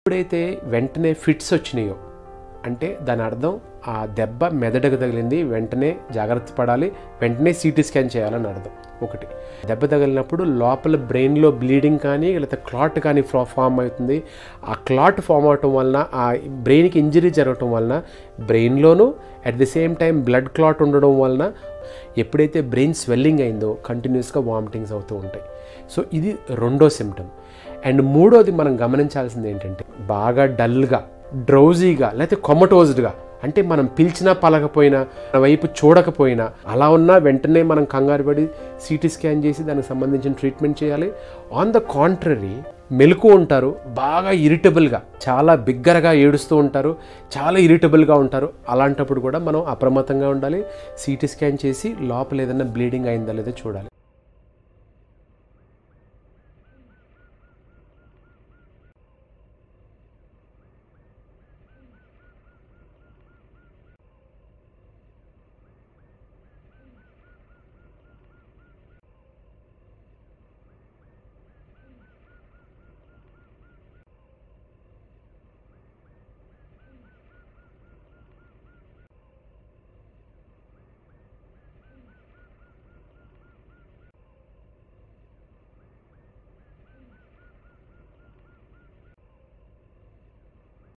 ఎప్పుడైతే వెంటనే ఫిట్స్ వచ్చినాయో అంటే దాని అర్థం ఆ దెబ్బ మెదడుకు తగిలింది వెంటనే జాగ్రత్త పడాలి వెంటనే సిటీ స్కాన్ చేయాలని అర్థం ఒకటి దెబ్బ తగిలినప్పుడు లోపల బ్రెయిన్లో బ్లీడింగ్ కానీ లేకపోతే క్లాట్ కానీ ఫా ఫామ్ అవుతుంది ఆ క్లాట్ ఫామ్ అవటం వలన ఆ బ్రెయిన్కి ఇంజరీ జరగటం వలన బ్రెయిన్లోనూ at the same time blood clot ఉండడం వలన ఎప్పుడైతే బ్రెయిన్ స్వెల్లింగ్ అయిందో కంటిన్యూస్గా వామిటింగ్స్ అవుతూ ఉంటాయి సో ఇది రెండో సిమ్టమ్ అండ్ మూడోది మనం గమనించాల్సింది ఏంటంటే బాగా డల్గా డ్రౌజీగా లేకపోతే కొమటోజ్డ్గా అంటే మనం పిలిచినా పలకపోయినా మన వైపు చూడకపోయినా అలా ఉన్నా వెంటనే మనం కంగారు పడి సిటీ స్కాన్ చేసి దానికి సంబంధించిన ట్రీట్మెంట్ చేయాలి ఆన్ ద కాంట్రరీ మెలకు ఉంటారు బాగా ఇరిటబుల్గా చాలా బిగ్గరగా ఏడుస్తూ ఉంటారు చాలా ఇరిటబుల్గా ఉంటారు అలాంటప్పుడు కూడా మనం అప్రమత్తంగా ఉండాలి సిటీ స్కాన్ చేసి లోపల ఏదైనా బ్లీడింగ్ అయిందా లేదో చూడాలి